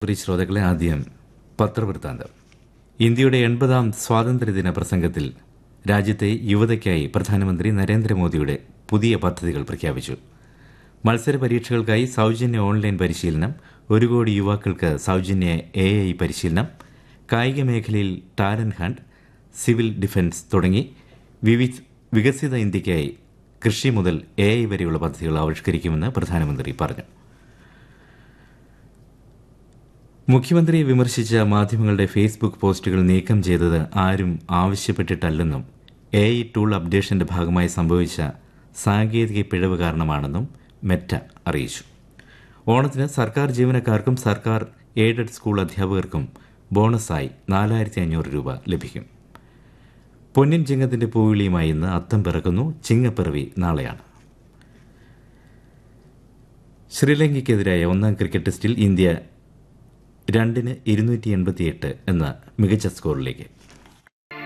പ്രിയ ശ്രോതാക്കളെ ആദ്യം പത്രവൃത്താന്തം ഇന്ത്യയുടെ എൺപതാം സ്വാതന്ത്ര്യദിന പ്രസംഗത്തിൽ രാജ്യത്തെ യുവതയ്ക്കായി പ്രധാനമന്ത്രി നരേന്ദ്രമോദിയുടെ പുതിയ പദ്ധതികൾ പ്രഖ്യാപിച്ചു മത്സര പരീക്ഷകൾക്കായി സൗജന്യ ഓൺലൈൻ പരിശീലനം ഒരു കോടി യുവാക്കൾക്ക് സൗജന്യ എ ഐ പരിശീലനം കായിക മേഖലയിൽ ടാലന്റ് ഹണ്ട് സിവിൽ ഡിഫൻസ് തുടങ്ങി വിവിധ വികസിത ഇന്ത്യയ്ക്കായി കൃഷി മുതൽ എ ഐ വരെയുള്ള പദ്ധതികൾ ആവിഷ്കരിക്കുമെന്ന് പ്രധാനമന്ത്രി പറഞ്ഞു മുഖ്യമന്ത്രിയെ വിമർശിച്ച മാധ്യമങ്ങളുടെ ഫേസ്ബുക്ക് പോസ്റ്റുകൾ നീക്കം ചെയ്തത് ആരും ആവശ്യപ്പെട്ടിട്ടല്ലെന്നും എ ഐ ടൂൾ അപ്ഡേഷന്റെ ഭാഗമായി സംഭവിച്ച സാങ്കേതിക പിഴവ് കാരണമാണെന്നും മെറ്റ അറിയിച്ചു ഓണത്തിന് സർക്കാർ ജീവനക്കാർക്കും സർക്കാർ എയ്ഡഡ് സ്കൂൾ അധ്യാപകർക്കും ബോണസായി നാലായിരത്തി അഞ്ഞൂറ് രൂപ ലഭിക്കും പൊന്നിൻ ചിങ്ങത്തിന്റെ പൂവിളിയുമായി ഇന്ന് അത്തം പിറക്കുന്നു ചിങ്ങപ്പിറവി നാളെയാണ് ശ്രീലങ്കയ്ക്കെതിരായ ഒന്നാം ക്രിക്കറ്റ് ടെസ്റ്റിൽ ഇന്ത്യ രണ്ടിന് ഇരുന്നൂറ്റി എൺപത്തിയെട്ട് എന്ന മികച്ച സ്കോറിലേക്ക്